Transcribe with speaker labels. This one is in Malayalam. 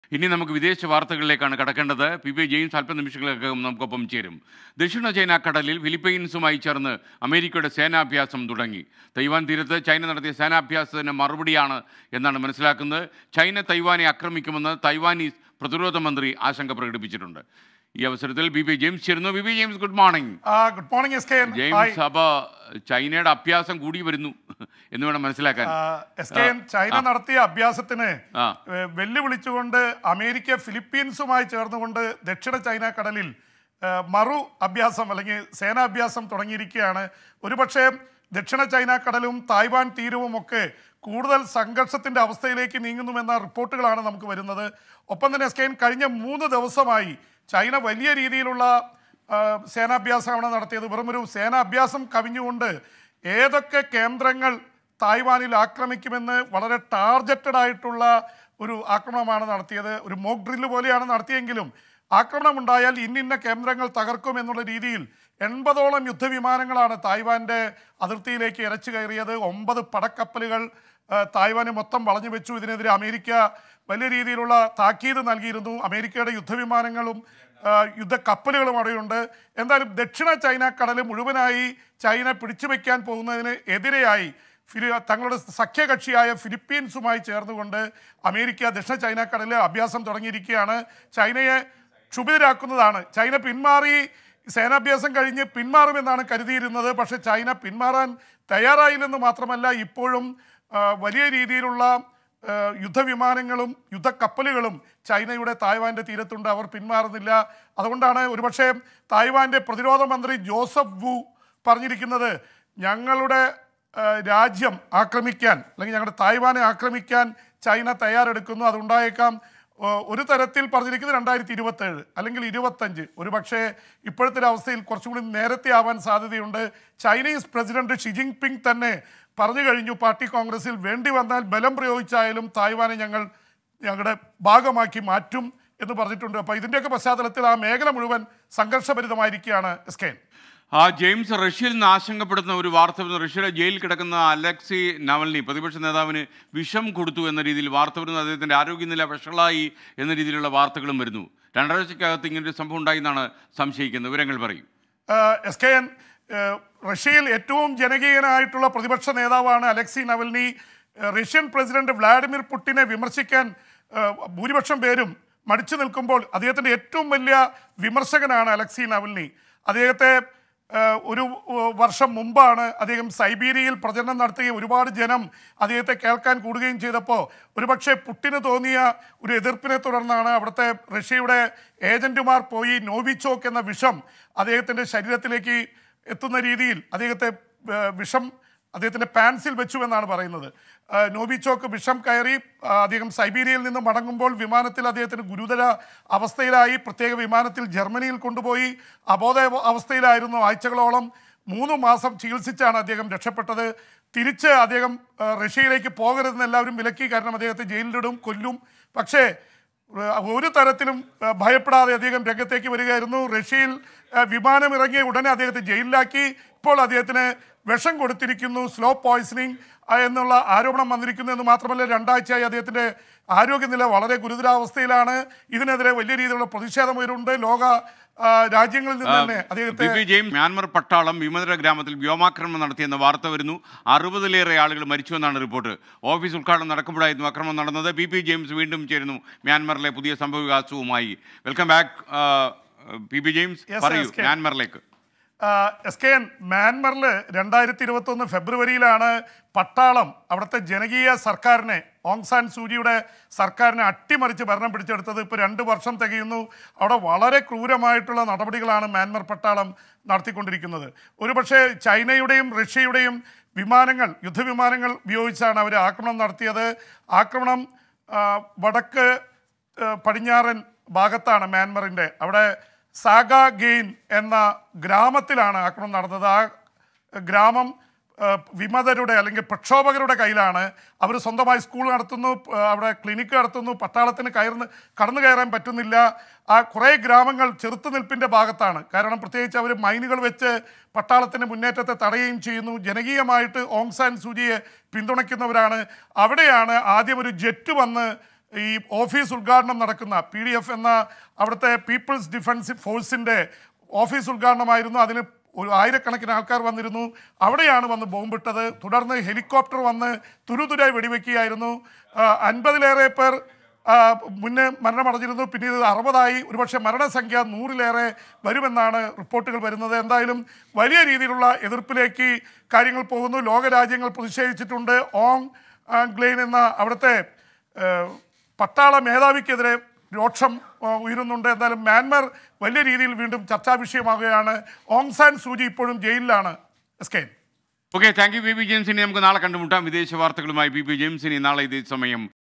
Speaker 1: ഇനി നമുക്ക് വിദേശ വാർത്തകളിലേക്കാണ് കടക്കേണ്ടത് പി പി ജെയിംസ് അല്പനിമിഷങ്ങൾക്കകം നമുക്കൊപ്പം ചേരും ദക്ഷിണ ചൈന കടലിൽ ഫിലിപ്പൈൻസുമായി ചേർന്ന് അമേരിക്കയുടെ സേനാഭ്യാസം തുടങ്ങി തൈവാൻ തീരത്ത് ചൈന നടത്തിയ സേനാഭ്യാസത്തിന് മറുപടിയാണ് എന്നാണ് മനസ്സിലാക്കുന്നത് ചൈന തൈവാനെ ആക്രമിക്കുമെന്ന് തൈവാനീസ് പ്രതിരോധ മന്ത്രി ആശങ്ക പ്രകടിപ്പിച്ചിട്ടുണ്ട് ഈ അവസരത്തിൽ ബി പി ജെയിംസ് ചേരുന്നു B P James good morning
Speaker 2: good morning S K N
Speaker 1: James അപ്പൊ ചൈനയുടെ അഭ്യാസം കൂടി വരുന്നു എന്ന് വേണം മനസ്സിലാക്കാൻ
Speaker 2: എസ് കെ എൻ ചൈന നടത്തിയ അഭ്യാസത്തിന്
Speaker 1: ആ.
Speaker 2: ഏഹ്, വെല്ലുവിളിച്ചുകൊണ്ട് അമേരിക്ക ഫിലിപ്പീൻസുമായി ചേർന്നുകൊണ്ട് ദക്ഷിണ ചൈന കടലിൽ ഏഹ്, മറു അഭ്യാസം അല്ലെങ്കിൽ സേനാഭ്യാസം തുടങ്ങിയിരിക്കുകയാണ് ഒരുപക്ഷെ ദക്ഷിണ ചൈന കടലും തായ്വാൻ തീരവും ഒക്കെ കൂടുതൽ സംഘർഷത്തിന്റെ അവസ്ഥയിലേക്ക് നീങ്ങുന്നുവെന്ന റിപ്പോർട്ടുകളാണ് നമുക്ക് വരുന്നത് ഒപ്പം തന്നെ എസ് കെ എൻ കഴിഞ്ഞ മൂന്ന് ദിവസമായി ചൈന വലിയ രീതിയിലുള്ള ആ, സേനാഭ്യാസമാണ് നടത്തിയത് വെറും ഒരു സേനാഭ്യാസം കവിഞ്ഞുകൊണ്ട് ഏതൊക്കെ കേന്ദ്രങ്ങൾ തായ്വാനിൽ ആക്രമിക്കുമെന്ന് വളരെ ടാർജറ്റഡ് ആയിട്ടുള്ള ഒരു ആക്രമണമാണ് നടത്തിയത് ഒരു മോക്ക് ഡ്രില്ല് പോലെയാണ് നടത്തിയെങ്കിലും ആക്രമണം ഉണ്ടായാൽ ഇന്നിന്ന കേന്ദ്രങ്ങൾ തകർക്കും എന്നുള്ള രീതിയിൽ എൺപതോളം യുദ്ധവിമാനങ്ങളാണ് തായ്വാന്റെ അതിർത്തിയിലേക്ക് ഇരച്ചു കയറിയത് ഒമ്പത് പടക്കപ്പലുകൾ ആ, തായ്വാന് മൊത്തം വളഞ്ഞു വെച്ചു ഇതിനെതിരെ അമേരിക്ക വലിയ രീതിയിലുള്ള താക്കീത് നൽകിയിരുന്നു അമേരിക്കയുടെ യുദ്ധവിമാനങ്ങളും ആ, യുദ്ധക്കപ്പലുകളും അവിടെയുണ്ട് എന്തായാലും ദക്ഷിണ ചൈന കടൽ മുഴുവനായി ചൈന പിടിച്ചു വയ്ക്കാൻ പോകുന്നതിന് എതിരെയായി ഫിലി തങ്ങളുടെ സഖ്യകക്ഷിയായ ഫിലിപ്പീൻസുമായി ചേർന്നുകൊണ്ട് അമേരിക്ക ദക്ഷിണ ചൈന കടലിൽ അഭ്യാസം തുടങ്ങിയിരിക്കുകയാണ് ചൈനയെ ക്ഷുഭിതരാക്കുന്നതാണ് ചൈന പിന്മാറി സേനാഭ്യാസം കഴിഞ്ഞ് പിന്മാറുമെന്നാണ് കരുതിയിരുന്നത് പക്ഷേ ചൈന പിന്മാറാൻ തയ്യാറായില്ലെന്ന് മാത്രമല്ല ഇപ്പോഴും ആ, വലിയ രീതിയിലുള്ള ആ, യുദ്ധവിമാനങ്ങളും യുദ്ധക്കപ്പലുകളും ചൈനയുടെ തായ്വാന്റെ തീരത്തുണ്ട് അവർ പിന്മാറുന്നില്ല അതുകൊണ്ടാണ് ഒരുപക്ഷെ തായ്വാന്റെ പ്രതിരോധ മന്ത്രി ജോസഫ് വു പറഞ്ഞിരിക്കുന്നത് ഞങ്ങളുടെ ആ, രാജ്യം ആക്രമിക്കാൻ അല്ലെങ്കിൽ ഞങ്ങളുടെ തായ്വാനെ ആക്രമിക്കാൻ ചൈന തയ്യാറെടുക്കുന്നു അതുണ്ടായേക്കാം ആ, ഒരു തരത്തിൽ പറഞ്ഞിരിക്കുന്നത് രണ്ടായിരത്തി ഇരുപത്തേഴ് അല്ലെങ്കിൽ ഇരുപത്തഞ്ച് ഒരു പക്ഷേ ഇപ്പോഴത്തെ ഒരു അവസ്ഥയിൽ കുറച്ചും കൂടി നേരത്തെ ആവാൻ സാധ്യതയുണ്ട് Chinese president Xi Jinping തന്നെ പറഞ്ഞു കഴിഞ്ഞു പാർട്ടി കോൺഗ്രസിൽ വേണ്ടി വന്നാൽ ബലം പ്രയോഗിച്ചായാലും തായ്വാനെ ഞങ്ങൾ ഞങ്ങളുടെ ഭാഗമാക്കി മാറ്റും എന്ന് പറഞ്ഞിട്ടുണ്ട് അപ്പോൾ ഇതിൻ്റെയൊക്കെ പശ്ചാത്തലത്തിൽ ആ മേഖല മുഴുവൻ സംഘർഷഭരിതമായിരിക്കുകയാണ് എസ് കെ
Speaker 1: ആ ജെയിംസ് റഷ്യയിൽ നിന്ന് ആശങ്കപ്പെടുന്ന ഒരു വാർത്ത വരുന്നു റഷ്യയുടെ ജയിലിൽ കിടക്കുന്ന അലക്സി നവൽനി പ്രതിപക്ഷ നേതാവിന് വിഷം കൊടുത്തു എന്ന രീതിയിൽ വാർത്ത വരുന്നു അദ്ദേഹത്തിൻ്റെ ആരോഗ്യനില വഷളായി എന്ന രീതിയിലുള്ള വാർത്തകളും വരുന്നു രണ്ടാഴ്ചക്കകത്ത് ഇങ്ങനൊരു സംഭവം ഉണ്ടായി എന്നാണ് സംശയിക്കുന്നത് വിവരങ്ങൾ പറയും
Speaker 2: എസ് കെ എൻ ഏഹ്, റഷ്യയിൽ ഏറ്റവും ജനകീയനായിട്ടുള്ള പ്രതിപക്ഷ നേതാവാണ് അലക്സി നവൽനി ഏഹ്, റഷ്യൻ പ്രസിഡന്റ് വ്ളാഡിമിർ പുടിനെ വിമർശിക്കാൻ ഏഹ്, ഭൂരിപക്ഷം പേരും മടിച്ചു നിൽക്കുമ്പോൾ അദ്ദേഹത്തിൻ്റെ ഏറ്റവും വലിയ വിമർശകനാണ് അലക്സി നവൽനി അദ്ദേഹത്തെ ഏഹ്, ഒരു ഏഹ്, വർഷം മുമ്പാണ് അദ്ദേഹം സൈബീരിയയിൽ പ്രചരണം നടത്തുകയും ഒരുപാട് ജനം അദ്ദേഹത്തെ കേൾക്കാൻ കൂടുകയും ചെയ്തപ്പോൾ ഒരുപക്ഷെ പുട്ടിന് തോന്നിയ ഒരു എതിർപ്പിനെ തുടർന്നാണ് അവിടുത്തെ റഷ്യയുടെ ഏജന്റുമാർ പോയി നോവിച്ചോക്ക് എന്ന വിഷം അദ്ദേഹത്തിൻ്റെ ശരീരത്തിലേക്ക് എത്തുന്ന രീതിയിൽ അദ്ദേഹത്തെ ഏഹ്, വിഷം അദ്ദേഹത്തിൻ്റെ പാൻസിൽ വെച്ചു എന്നാണ് പറയുന്നത് ഏഹ്, നോവിച്ചോക്ക് വിഷം കയറി ആ, അദ്ദേഹം സൈബീരിയയിൽ നിന്ന് മടങ്ങുമ്പോൾ വിമാനത്തിൽ അദ്ദേഹത്തിന് ഗുരുതര അവസ്ഥയിലായി പ്രത്യേക വിമാനത്തിൽ ജർമ്മനിയിൽ കൊണ്ടുപോയി അബോധ അവസ്ഥയിലായിരുന്നു ആഴ്ചകളോളം മൂന്ന് മാസം ചികിത്സിച്ചാണ് അദ്ദേഹം രക്ഷപ്പെട്ടത് തിരിച്ച് അദ്ദേഹം ആ, റഷ്യയിലേക്ക് പോകരുതെന്ന് എല്ലാവരും വിലക്കി കാരണം അദ്ദേഹത്തെ ജയിലിലിടും കൊല്ലും പക്ഷേ ഏഹ്, ഒരു തരത്തിലും ഏഹ്, ഭയപ്പെടാതെ അദ്ദേഹം രംഗത്തേക്ക് വരികയായിരുന്നു റഷ്യയിൽ ഏഹ്, വിമാനം ഇറങ്ങിയ ഉടനെ അദ്ദേഹത്തെ ജയിലിലാക്കി ഇപ്പോൾ അദ്ദേഹത്തിന് വിഷം കൊടുത്തിരിക്കുന്നു സ്ലോ പോയ്സണിങ് എന്നുള്ള ആരോപണം വന്നിരിക്കുന്നു എന്ന് മാത്രമല്ല രണ്ടാഴ്ചയായി അദ്ദേഹത്തിൻ്റെ ആരോഗ്യനില വളരെ ഗുരുതരാവസ്ഥയിലാണ് ഇതിനെതിരെ വലിയ രീതിയിലുള്ള പ്രതിഷേധം ഉയരുന്നുണ്ട് ലോക ആ, രാജ്യങ്ങളിൽ നിന്ന് തന്നെ
Speaker 1: ബി
Speaker 2: അദ്ദേഹത്തെ
Speaker 1: പി ജെയിംസ് മ്യാൻമർ പട്ടാളം വിമതര ഗ്രാമത്തിൽ വ്യോമാക്രമണം നടത്തിയെന്ന വാർത്ത വരുന്നു അറുപതിലേറെ ആളുകൾ മരിച്ചുവെന്നാണ് റിപ്പോർട്ട് ഓഫീസ് ഉദ്ഘാടനം നടക്കുമ്പോഴായിരുന്നു ആക്രമണം നടന്നത് ബി പി ജെയിംസ് വീണ്ടും ചേരുന്നു മ്യാൻമറിലെ പുതിയ സംഭവവികാസവുമായി welcome back P P James
Speaker 2: Yes,
Speaker 1: പറയൂ
Speaker 2: yes, Ken.
Speaker 1: മ്യാൻമറിലേക്ക്
Speaker 2: എസ് കെ എൻ മ്യാൻമറിൽ രണ്ടായിരത്തി ഇരുപത്തൊന്ന് ഫെബ്രുവരിയിലാണ് പട്ടാളം അവിടുത്തെ ജനകീയ സർക്കാരിനെ ഓങ് സാൻ സൂചിയുടെ സർക്കാരിനെ അട്ടിമറിച്ച് ഭരണം പിടിച്ചെടുത്തത് ഇപ്പോൾ രണ്ട് വർഷം തികയുന്നു അവിടെ വളരെ ക്രൂരമായിട്ടുള്ള നടപടികളാണ് മ്യാൻമർ പട്ടാളം നടത്തിക്കൊണ്ടിരിക്കുന്നത് ഒരുപക്ഷെ ചൈനയുടെയും റഷ്യയുടെയും വിമാനങ്ങൾ യുദ്ധവിമാനങ്ങൾ ഉപയോഗിച്ചാണ് അവർ ആക്രമണം നടത്തിയത് ആക്രമണം ആ, വടക്ക് ആ, പടിഞ്ഞാറൻ ഭാഗത്താണ് മ്യാൻമറിൻ്റെ അവിടെ സാഗ ഗെയിൻ എന്ന ഗ്രാമത്തിലാണ് ആക്രമണം നടന്നത് ആ ഗ്രാമം ആ, വിമതരുടെ അല്ലെങ്കിൽ പ്രക്ഷോഭകരുടെ കയ്യിലാണ് അവർ സ്വന്തമായി സ്കൂൾ നടത്തുന്നു ആ, അവിടെ ക്ലിനിക്ക് നടത്തുന്നു പട്ടാളത്തിന് കയറുന്ന കടന്നു കയറാൻ പറ്റുന്നില്ല ആ കുറേ ഗ്രാമങ്ങൾ ചെറുത്തുനിൽപ്പിൻ്റെ ഭാഗത്താണ് കാരണം പ്രത്യേകിച്ച് അവർ മൈനുകൾ വെച്ച് പട്ടാളത്തിൻ്റെ മുന്നേറ്റത്തെ തടയുകയും ചെയ്യുന്നു ജനകീയമായിട്ട് ഓങ് സാൻ സൂചിയെ പിന്തുണയ്ക്കുന്നവരാണ് അവിടെയാണ് ആദ്യം ഒരു ജെറ്റ് വന്ന് ഈ ഓഫീസ് ഉദ്ഘാടനം നടക്കുന്ന പി ഡി എഫ് എന്ന അവിടുത്തെ പീപ്പിൾസ് ഡിഫൻസ് ഫോഴ്സിൻ്റെ ഓഫീസ് ഉദ്ഘാടനമായിരുന്നു അതിന് ഒരു ആയിരക്കണക്കിന് ആൾക്കാർ വന്നിരുന്നു അവിടെയാണ് വന്ന് ബോംബിട്ടത് തുടർന്ന് ഹെലികോപ്റ്റർ വന്ന് തുരുതുരായി വെടിവെക്കുകയായിരുന്നു ആ, അൻപതിലേറെ പേർ ആ, മുന്നേ മരണമടഞ്ഞിരുന്നു പിന്നീട് അറുപതായി ഒരുപക്ഷെ മരണസംഖ്യ നൂറിലേറെ വരുമെന്നാണ് റിപ്പോർട്ടുകൾ വരുന്നത് എന്തായാലും വലിയ രീതിയിലുള്ള എതിർപ്പിലേക്ക് കാര്യങ്ങൾ പോകുന്നു ലോകരാജ്യങ്ങൾ പ്രതിഷേധിച്ചിട്ടുണ്ട് ഓങ് ഗ്ലെയിൻ എന്ന അവിടുത്തെ ഏഹ്, പട്ടാള മേധാവിക്കെതിരെ രോക്ഷം ആ, ഉയരുന്നുണ്ട് എന്തായാലും മ്യാൻമർ വലിയ രീതിയിൽ വീണ്ടും ചർച്ചാ വിഷയമാകുകയാണ് ഓങ് സാൻ സൂചി ഇപ്പോഴും ജയിലിലാണ് S K
Speaker 1: okay thank you P P ജെയിംസിനെ നമുക്ക് നാളെ കണ്ടുമുട്ടാം വിദേശ വാർത്തകളുമായി പി പി ജെയിംസിനെ നാളെ ഇതേ സമയം